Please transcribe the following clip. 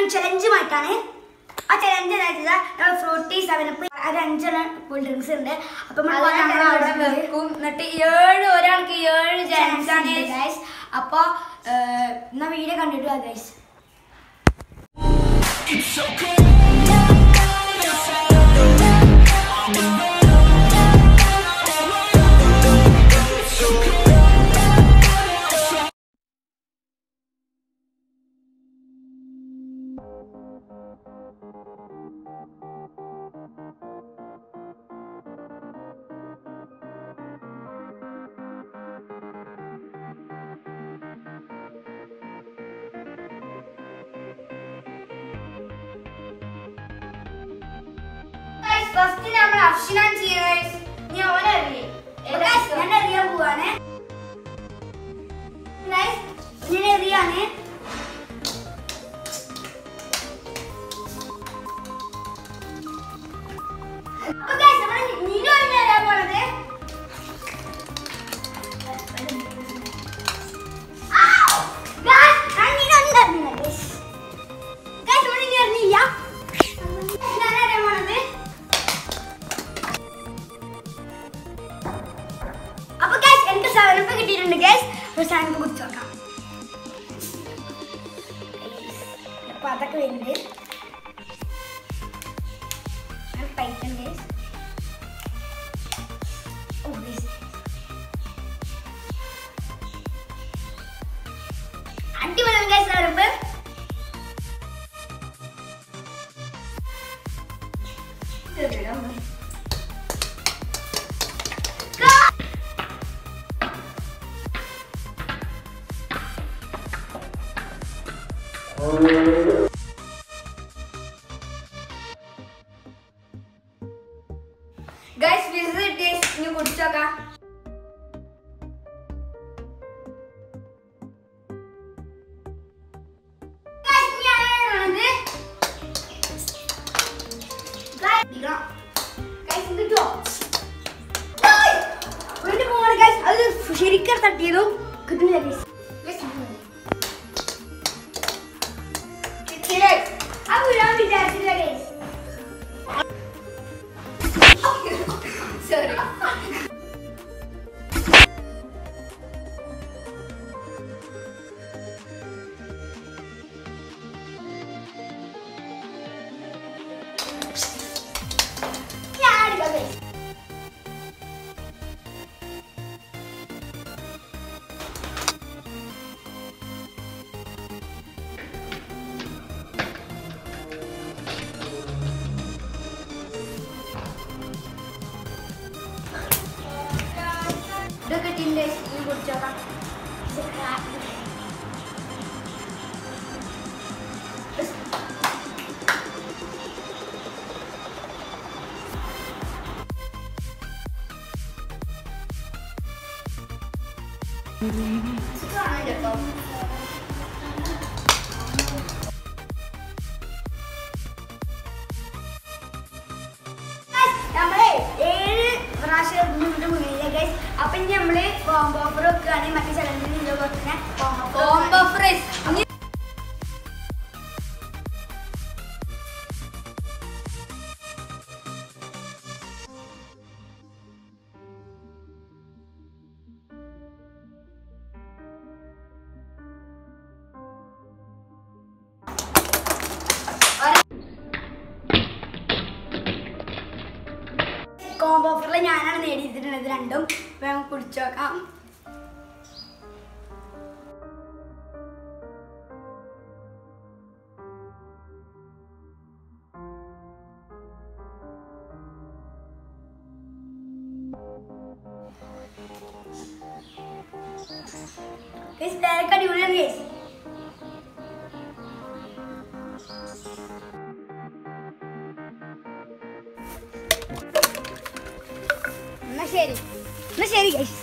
ഒരു ചലഞ്ചുമായിട്ടാണ് ആ ചലഞ്ച് എന്താ വെച്ചാൽ നമ്മൾ ഫ്രൂട്ടി സെവനപ്പ് ഒരു അഞ്ചെണ്ണം കൂൾ ഡ്രിങ്ക്സ് ഉണ്ട് അപ്പൊ നമ്മൾ അത് നമ്മൾ അവിടെ അവിടെ വെക്കും എന്നിട്ട് ഏഴ് ഒരാൾക്ക് ഏഴ് ചാൻസ് ആണ് ഗൈസ് അപ്പൊ ഏഹ്, എന്നാ വീഡിയോ കണ്ടിട്ട് വാ ഗൈസ് ഫസ്റ്റ് നമ്മൾ അർഷനാൻ ചെയ്യുന്നത് ഞാൻ ഓനെ അറിയേ Guys, ഞാൻ എറിയാൻ പോവാണ് Guys, ഞാൻ എറിയാണ് അപ്പൊ guys, നമ്മള് നിനു ആണ് എറിയാൻ പോണത്. Ow! Guys, ഞാൻ നിനു ആണ് എറിയുന്നത്, guys. Guys, നമ്മള് ഇനി എറിഞ്ഞില്ല. ഞാൻ എറിയാൻ പോണത്. അപ്പൊ ഗൈസ് എനിക്ക് സെവനപ്പ് കിട്ടിയിട്ടുണ്ട് ഗൈസ് ഒരു സെവനപ്പ് കുടിച്ചു നോക്കാം അപ്പൊ അതൊക്കെ വരുന്നുണ്ട് ഞാൻ കഴിക്കാം ഗൈസ് ഓ ഗൈസ് അടിപൊളി guys seven up guys visit taste ഇനി കുടിച്ചോക്കാം ഗൈസ് ഞാനാണ് ഗൈസ് കിട്ടുമോ വീണ്ടും പോവാണ് ഗൈസ് അത് ശരിക്കും തട്ടിയതും കിട്ടുന്നില്ല ഗൈസ് അത് ഞാൻ വിചാരിച്ചില്ല ഗൈസ് സോറി ഞാൻ എടുക്കാം ഗൈസ് ഇത് കിട്ടിയിട്ടുണ്ട് ഇനി കുടിച്ചോക്കാം സുഖമാണ് കേട്ടോ നമ്മളെ ഏഴ് പ്രാവശ്യം മുന്നോട്ട് മുന്നിലെ ഗൈസ് അപ്പൊ ഇനി നമ്മള് കോംബോ ഓഫർ വെക്കുകയാണെങ്കിൽ മറ്റേ ചലഞ്ചിൽ ഇതുപോലെ തന്നെ കോംബോ ഫ്രൈസ് ഇനി കോംബോ ഓഫറിൽ ഞാനാണ് നേടിയിട്ടുള്ളത് രണ്ടും അപ്പൊ നമുക്ക് കുടിച്ചു നോക്കാം Guys, ഡയറക്റ്റ് അടിപൊളിയാണ് ഗൈസ് എന്നാ ശരി എന്നാ ശരി ഗൈസ്